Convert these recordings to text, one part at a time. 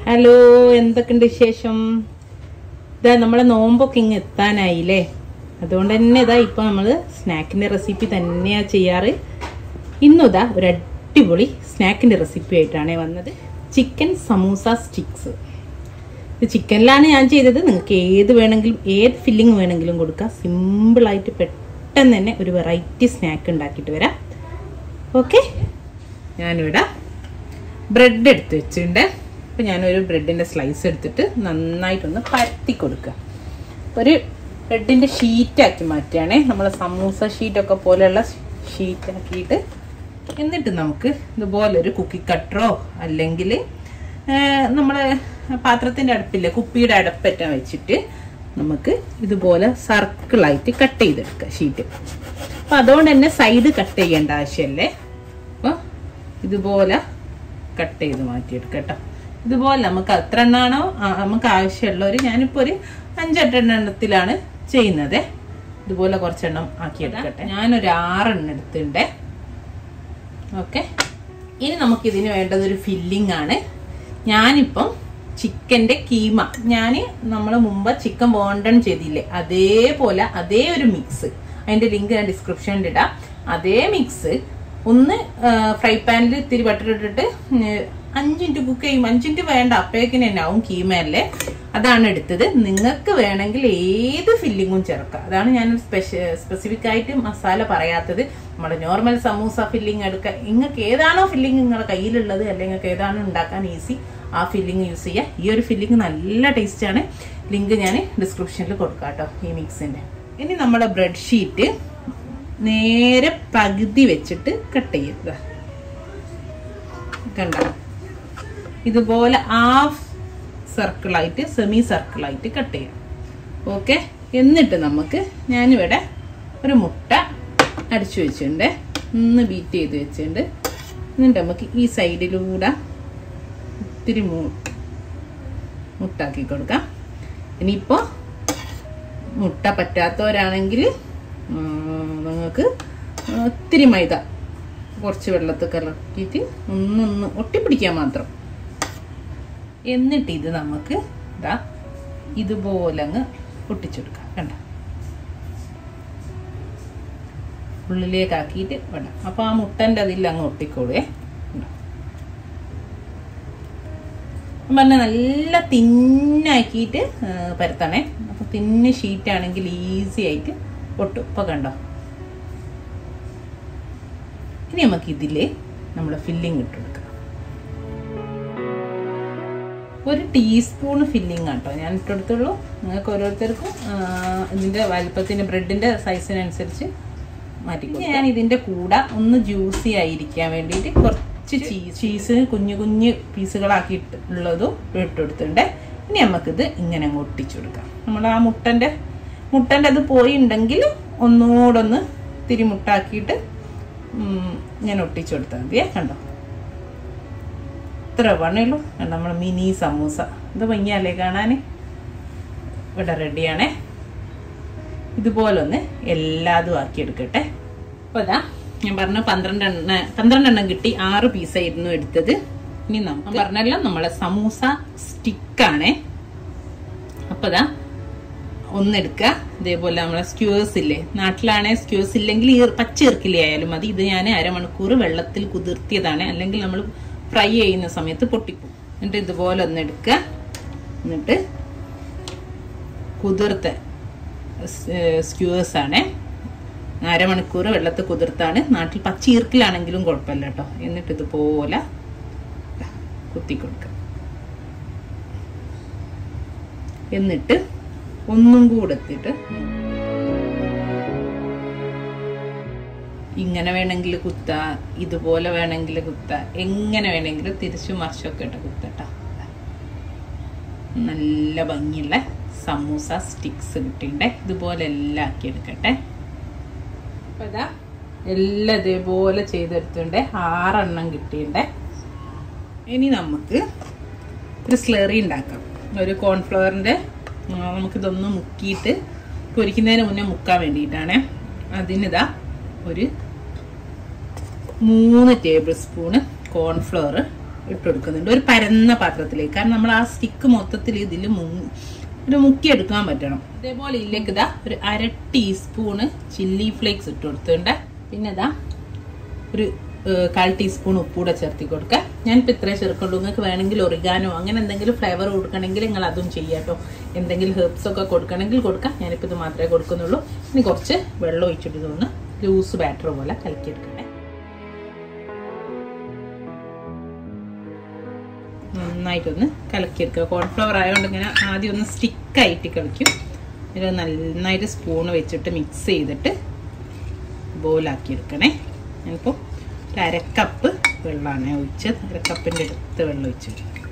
Hello എന്തൊക്കെയുണ്ട് വിശേഷം ഇതാ നമ്മളെ നോമ്പൊക്കെ ഇങ്ങ് എത്താനായില്ലേ അതുകൊണ്ട് തന്നെ ഇതാ ഇപ്പൊ നമ്മള് സ്നാക്കിന്റെ റെസിപ്പി തന്നെയാ ചെയ്യാറ് ഇന്നും ഇതാ ഒരു അടിപൊളി സ്നാക്കിന്റെ റെസിപ്പി ആയിട്ടാണ് വന്നത് ചിക്കൻ സമൂസ സ്റ്റിക്സ് ഇത് ചിക്കനിലാണ് ഞാൻ ചെയ്തത് നിങ്ങൾക്ക് ഏത് വേണമെങ്കിലും ഏത് ഫില്ലിംഗ് വേണമെങ്കിലും കൊടുക്കാം സിമ്പിളായിട്ട് പെട്ടെന്ന് തന്നെ ഒരു വെറൈറ്റി സ്നാക്ക് ഉണ്ടാക്കിയിട്ട് വരാം ഓക്കെ ഞാനിവിടെ ബ്രെഡ് എടുത്ത് വെച്ചിട്ടുണ്ട് അപ്പോൾ ഞാനൊരു ബ്രെഡിൻ്റെ സ്ലൈസ് എടുത്തിട്ട് നന്നായിട്ടൊന്ന് പരത്തി കൊടുക്കുക അപ്പോൾ ഒരു ബ്രെഡിൻ്റെ ഷീറ്റാക്കി മാറ്റുകയാണേ നമ്മൾ സമൂസ ഷീറ്റൊക്കെ പോലെയുള്ള ഷീറ്റാക്കിയിട്ട് എന്നിട്ട് നമുക്ക് ഇതുപോലൊരു കുക്കി കട്ടറോ അല്ലെങ്കിൽ നമ്മളെ പാത്രത്തിൻ്റെ അടുപ്പില്ലേ കുപ്പിയുടെ അടപ്പറ്റ വെച്ചിട്ട് നമുക്ക് ഇതുപോലെ സർക്കിളായിട്ട് കട്ട് ചെയ്തെടുക്കുക ഷീറ്റ് അപ്പോൾ അതുകൊണ്ട് തന്നെ സൈഡ് കട്ട് ചെയ്യേണ്ട ആവശ്യമല്ലേ അപ്പോൾ ഇതുപോലെ കട്ട് ചെയ്ത് മാറ്റിയെടുക്കുക കേട്ടോ ഇതുപോലെ നമുക്ക് എത്ര എണ്ണാണോ ആ, നമുക്ക് ആവശ്യമുള്ളവർ ഞാനിപ്പോൾ ഒരു അഞ്ചെട്ട് എണ്ണത്തിലാണ് ചെയ്യുന്നത് ഇതുപോലെ കുറച്ചെണ്ണം ആക്കിയെടുക്കട്ടെ ഞാനൊരു ആറെണ്ണം എടുത്തിട്ടുണ്ടേ ഓക്കെ ഇനി നമുക്ക് ഇതിന് വേണ്ടത് ഒരു ഫില്ലിംഗ് ആണ് ഞാനിപ്പം ചിക്കന്റെ കീമ ഞാൻ നമ്മൾ മുമ്പ് ചിക്കൻ വോണ്ടൺ ചെയ്തില്ലേ അതേപോലെ അതേ ഒരു മിക്സ് അതിന്റെ ലിങ്ക് ഞാൻ ഡിസ്ക്രിപ്ഷനിൽ ഇടാം അതേ മിക്സ് ഒന്ന് ഫ്രൈ പാനിൽ ഇത്തിരി ബട്ടർ ഇട്ടിട്ട് അഞ്ച് മിനിറ്റ് കുക്ക് ചെയ്യും അഞ്ച് മിനിറ്റ് വേണ്ട അപ്പോഴേക്കിന് തന്നെ ആവും കീമയല്ലേ അതാണ് എടുത്തത് നിങ്ങൾക്ക് വേണമെങ്കിൽ ഏത് ഫില്ലിങ്ങും ചേർക്കാം അതാണ് ഞാൻ സ്പെസിഫിക് ആയിട്ട് മസാല പറയാത്തത് നമ്മുടെ നോർമൽ സമൂസ ഫില്ലിംഗ് എടുക്കുക നിങ്ങൾക്ക് ഏതാണോ ഫില്ലിംഗ് നിങ്ങളുടെ കയ്യിലുള്ളത് അല്ലെങ്കിൽ നിങ്ങൾക്ക് ഏതാണോ ഉണ്ടാക്കാൻ ഈസി ആ ഫില്ലിംഗ് യൂസ് ചെയ്യുക ഈ ഒരു ഫില്ലിംഗ് നല്ല ടേസ്റ്റ് ആണ് ലിങ്ക് ഞാൻ ഡിസ്ക്രിപ്ഷനിൽ കൊടുക്കാം കേട്ടോ ഈ മിക്സിന്റെ ഇനി നമ്മുടെ ബ്രെഡ് ഷീറ്റ് നേരെ പകുതി വെച്ചിട്ട് കട്ട് ചെയ്യുക കണ്ട ഇതുപോലെ ഹാഫ് സർക്കിളായിട്ട് സെമി സർക്കിളായിട്ട് കട്ട് ചെയ്യാം ഓക്കെ എന്നിട്ട് നമുക്ക് ഞാനിവിടെ ഒരു മുട്ട അടിച്ചു വെച്ചിട്ടുണ്ട് ഒന്ന് ബീറ്റ് ചെയ്ത് വെച്ചിട്ടുണ്ട് എന്നിട്ട് നമുക്ക് ഈ സൈഡിലൂടെ ഇത്തിരി മൂ മുട്ടാക്കി കൊടുക്കാം ഇനിയിപ്പോൾ മുട്ട പറ്റാത്തവരാണെങ്കിൽ നിങ്ങൾക്ക് ഒത്തിരി മൈദ കുറച്ച് വെള്ളത്തിൽ കലക്കിയിട്ട് ഒന്നൊന്ന് ഒട്ടിപ്പിടിക്കാൻ മാത്രം എന്നിട്ട് ഇത് നമുക്ക് ഇതാ ഇതുപോലെ അങ്ങ് ഒട്ടിച്ചെടുക്കാം കണ്ട ഉള്ളിലേക്കാക്കിയിട്ട് വേണം അപ്പോൾ ആ മുട്ടൻ്റെ അതിൽ അങ്ങ് ഒട്ടിക്കോളുവേ കണ്ടോ? ഞാൻ പറഞ്ഞ നല്ല തിന്നാക്കിയിട്ട് പരത്തണേ അപ്പോൾ തിന്ന് ഷീറ്റാണെങ്കിൽ ഈസി ആയിട്ട് ഒട്ടും ഇപ്പോൾ കണ്ടോ ഇനി നമുക്ക് ഇതിൽ നമ്മൾ ഫില്ലിംഗ് ഇട്ട് കൊടുക്കാം ഒരു ടീസ്പൂൺ ഫില്ലിംഗ് ആട്ടോ ഞാൻ ഇട്ടെടുത്തുള്ളൂ നിങ്ങൾക്ക് ഓരോരുത്തർക്കും ആ, ഇതിന്റെ വലിപ്പത്തിന് ബ്രെഡിന്റെ സൈസിനനുസരിച്ച് മാറ്റി ഞാൻ ഇതിന്റെ കൂടെ ഒന്ന് ജ്യൂസി ആയിരിക്കാൻ വേണ്ടിയിട്ട് കുറച്ച് ചീസ് ചീസ് കുഞ്ഞു കുഞ്ഞു പീസുകളാക്കിയിട്ട് ഉള്ളതും ഇട്ടെടുത്തിട്ടുണ്ട് ഇനി നമുക്കിത് ഇങ്ങനെ അങ്ങ് ഒട്ടിച്ചു കൊടുക്കാം നമ്മൾ ആ മുട്ടന്റെ മുട്ടന്റെ അത് പോയിണ്ടെങ്കിൽ ഒന്നുകൂടെ ഒന്ന് തിരി മുട്ടാക്കിയിട്ട് ഉം, ഇങ്ങനെ ഒട്ടിച്ചു കൊടുത്താൽ മതിയേ കണ്ടോ ഇത്ര പണിയുള്ളൂ നമ്മൾ മിനി സമൂസ ഇത് ഭംഗിയല്ലേ കാണാൻ ഇവിടെ റെഡിയാണേ ഇതുപോലെ ഒന്ന് എല്ലാതും ആക്കി എടുക്കട്ടെ അപ്പോൾ ഇതാ ഞാൻ പറഞ്ഞ പന്ത്രണ്ട് എണ്ണ പന്ത്രണ്ട് എണ്ണം കിട്ടി ആറ് പീസായിരുന്നു എടുത്തത് ഇനി നമുക്ക് പറഞ്ഞല്ലോ നമ്മളെ സമൂസ സ്റ്റിക്കാണേ അപ്പോൾ ഇതാ ഒന്നെടുക്കുക ഇതേപോലെ നമ്മളെ സ്ക്യൂവേഴ്സ് ഇല്ലേ നാട്ടിലാണെ സ്ക്യൂവേഴ്സ് ഇല്ലെങ്കിൽ ഈ പച്ച ഇറക്കിലി ആയാലും മതി ഇത് ഞാൻ അരമണിക്കൂർ വെള്ളത്തിൽ കുതിർത്തിയതാണ് അല്ലെങ്കിൽ നമ്മൾ ഫ്രൈ ചെയ്യുന്ന സമയത്ത് പൊട്ടിക്കും എന്നിട്ട് ഇതുപോലെ ഒന്ന് എടുക്കുക എന്നിട്ട് കുതിർത്ത സ്ക്യൂവേഴ്സ് ആണ് അരമണിക്കൂർ വെള്ളത്തിൽ കുതിർത്താണ് നാട്ടിൽ പച്ച ഈർക്കിലാണെങ്കിലും കുഴപ്പമില്ല കേട്ടോ എന്നിട്ട് ഇതുപോലെ കുത്തി കൊടുക്കുക എന്നിട്ട് ഒന്നും കൂടെ എത്തിയിട്ട് ഇങ്ങനെ വേണമെങ്കിൽ കുത്ത ഇതുപോലെ വേണമെങ്കിൽ കുത്ത എങ്ങനെ വേണമെങ്കിലും തിരിച്ചു മറിച്ചൊക്കെ ഇട്ട് കുത്തട്ടോ നല്ല ഭംഗിയുള്ള സമൂസ സ്റ്റിക്സ് കിട്ടിണ്ടേ ഇതുപോലെ എല്ലാം ആക്കി എടുക്കട്ടെ അപ്പൊ ഇതാ എല്ലാം ഇതേപോലെ ചെയ്തെടുത്തുണ്ട് ആറെണ്ണം കിട്ടിയിണ്ടേ ഇനി നമുക്ക് ഒരു സ്ലറി ഉണ്ടാക്കാം ഒരു കോൺഫ്ലവറിന്റെ നമുക്കിതൊന്ന് മുക്കിയിട്ട് പൊരിക്കുന്നതിന് മുന്നേ മുക്കാൻ വേണ്ടിയിട്ടാണ് അതിനിതാ ഒരു മൂന്ന് ടേബിൾ സ്പൂണ് കോൺഫ്ലവർ ഇട്ട് കൊടുക്കുന്നുണ്ട് ഒരു പരന്ന പാത്രത്തിലേക്ക് കാരണം നമ്മൾ ആ സ്റ്റിക്ക് മൊത്തത്തിൽ ഇതിൽ ഒരു മുക്കിയെടുക്കാൻ പറ്റണം ഇതേപോലെ ഇതിലേക്ക് ഇതാ ഒരു അര ടീസ്പൂണ് ചില്ലി ഫ്ലേക്സ് ഇട്ട് കൊടുത്തിട്ടുണ്ട് പിന്നെ ഇതാ ഒരു ഏഹ്, കാൽ ടീസ്പൂൺ ഉപ്പൂടെ ചേർത്തി കൊടുക്കുക ഞാനിപ്പോൾ ഇത്രേ ചേർക്കുള്ളൂ നിങ്ങൾക്ക് വേണമെങ്കിൽ ഒറിഗാനോ അങ്ങനെ എന്തെങ്കിലും ഫ്ലേവർ കൊടുക്കണമെങ്കിൽ നിങ്ങൾ അതും ചെയ്യാം കേട്ടോ എന്തെങ്കിലും ഹെർബ്സ് ഒക്കെ കൊടുക്കണമെങ്കിൽ കൊടുക്കാം ഞാനിപ്പോൾ ഇത് മാത്രമേ കൊടുക്കുന്നുള്ളൂ ഇനി കുറച്ച് വെള്ളം ഒഴിച്ചിട്ട് ഇതൊന്ന് ലൂസ് ബാറ്റർ പോലെ കലക്കിയെടുക്കണേ നന്നായിട്ടൊന്ന് കലക്കിയെടുക്കുക കോൺഫ്ലവർ ആയതുകൊണ്ട് ഇങ്ങനെ ആദ്യം ഒന്ന് സ്റ്റിക്കായിട്ട് കളിക്കും ഇത് നന്നായിട്ട് സ്പൂൺ വെച്ചിട്ട് മിക്സ് ചെയ്തിട്ട് ബോലാക്കി എടുക്കണേ ഞാനിപ്പോൾ ഒരു അരക്കപ്പ് വെള്ളമാണ് ഒഴിച്ചത് അരക്കപ്പിൻ്റെ അടുത്ത് വെള്ളം ഒഴിച്ചു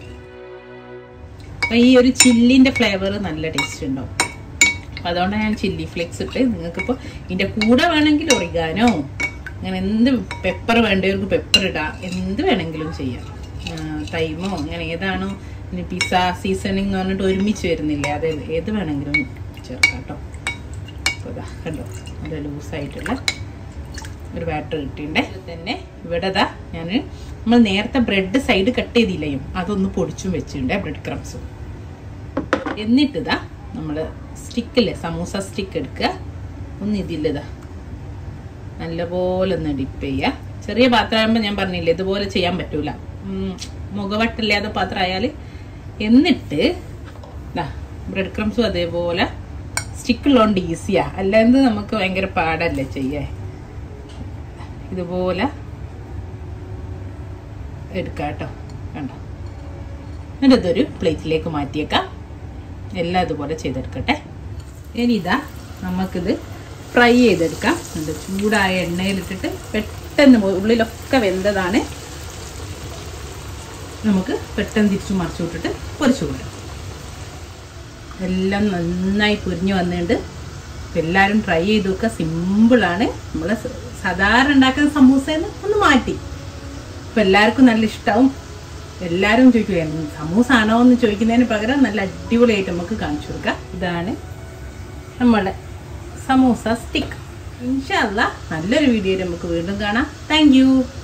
അപ്പം ഈ ഒരു ചില്ലിൻ്റെ ഫ്ലേവർ നല്ല ടേസ്റ്റ് ഉണ്ടാവും അപ്പം അതുകൊണ്ടാണ് ഞാൻ ചില്ലി ഫ്ലേക്സ് ഇട്ട് നിങ്ങൾക്കിപ്പോൾ ഇതിൻ്റെ കൂടെ വേണമെങ്കിൽ ഒറിഗാനോ അങ്ങനെ എന്ത് പെപ്പർ വേണ്ടവർക്ക് പെപ്പർ ഇടാം എന്ത് വേണമെങ്കിലും ചെയ്യാം ആ, തൈമോ അങ്ങനെ ഏതാണോ ഇനി പിസ്സ സീസണിങ് എന്ന് പറഞ്ഞിട്ട് ഒരുമിച്ച് വരുന്നില്ലേ അത് ഏത് വേണമെങ്കിലും ചേർക്കാം കേട്ടോ അപ്പോൾ ഇതാ കണ്ടോ നല്ല ലൂസായിട്ടുള്ള ഒരു ബാറ്റർ കിട്ടിയിട്ടുണ്ടേ ഇത് തന്നെ ഇവിടെ ദാ ഞാൻ നമ്മൾ നേരത്തെ ബ്രെഡ് സൈഡ് കട്ട് ചെയ്തില്ലയും അതൊന്ന് പൊടിച്ചും വെച്ചിട്ടുണ്ട് ബ്രെഡ് ക്രംസും എന്നിട്ടിതാ നമ്മൾ സ്റ്റിക്കില്ലേ സമൂസ സ്റ്റിക്ക് എടുക്കുക ഒന്ന് ഇതിലിതാ നല്ലപോലെ ഒന്ന് ഡിപ്പ് ചെയ്യുക ചെറിയ പാത്രമാകുമ്പോൾ ഞാൻ പറഞ്ഞില്ലേ ഇതുപോലെ ചെയ്യാൻ പറ്റൂല ഉം, മുഖവട്ടില്ലാത്ത പാത്രം ആയാൽ എന്നിട്ട് ദാ ബ്രെഡ് ക്രംസും അതേപോലെ സ്റ്റിക്കുള്ളതുകൊണ്ട് ഈസിയാ അല്ലാണ്ട് നമുക്ക് ഭയങ്കര പാടല്ലേ ചെയ്യേ ഇതുപോലെ എടുക്കാം കേട്ടോ കണ്ടോ എന്നിട്ട് ഇതൊരു പ്ലേറ്റിലേക്ക് മാറ്റിയേക്കാം എല്ലാം ഇതുപോലെ ചെയ്തെടുക്കട്ടെ ഇനി ഇതാ നമുക്കിത് ഫ്രൈ ചെയ്തെടുക്കാം എന്നിട്ട് ചൂടായ എണ്ണയിലിട്ടിട്ട് പെട്ടെന്ന് പോ- ഉള്ളിലൊക്കെ വെന്തതാണ് നമുക്ക് പെട്ടെന്ന് തിരിച്ചു മറിച്ചു വിട്ടിട്ട് പൊരിച്ചു കൊടുക്കാം എല്ലാം നന്നായി പൊരിഞ്ഞു വന്നിട്ടുണ്ട് എല്ലാവരും ട്രൈ ചെയ്ത് നോക്കുക സിമ്പിളാണ് നമ്മൾ സാധാരണ ഉണ്ടാക്കുന്ന സമൂസയിൽ നിന്ന് ഒന്ന് മാറ്റി അപ്പം എല്ലാവർക്കും നല്ല ഇഷ്ടമാവും എല്ലാവരും ചോദിക്കും "എന്ത് സമൂസ ആണോ എന്ന് ചോദിക്കുന്നതിന് പകരം നല്ല അടിപൊളിയായിട്ട് നമുക്ക് കാണിച്ചു കൊടുക്കാം ഇതാണ് നമ്മുടെ സമൂസ സ്റ്റിക്ക് ഇൻഷല്ല നല്ലൊരു വീഡിയോയിൽ നമുക്ക് വീണ്ടും കാണാം താങ്ക്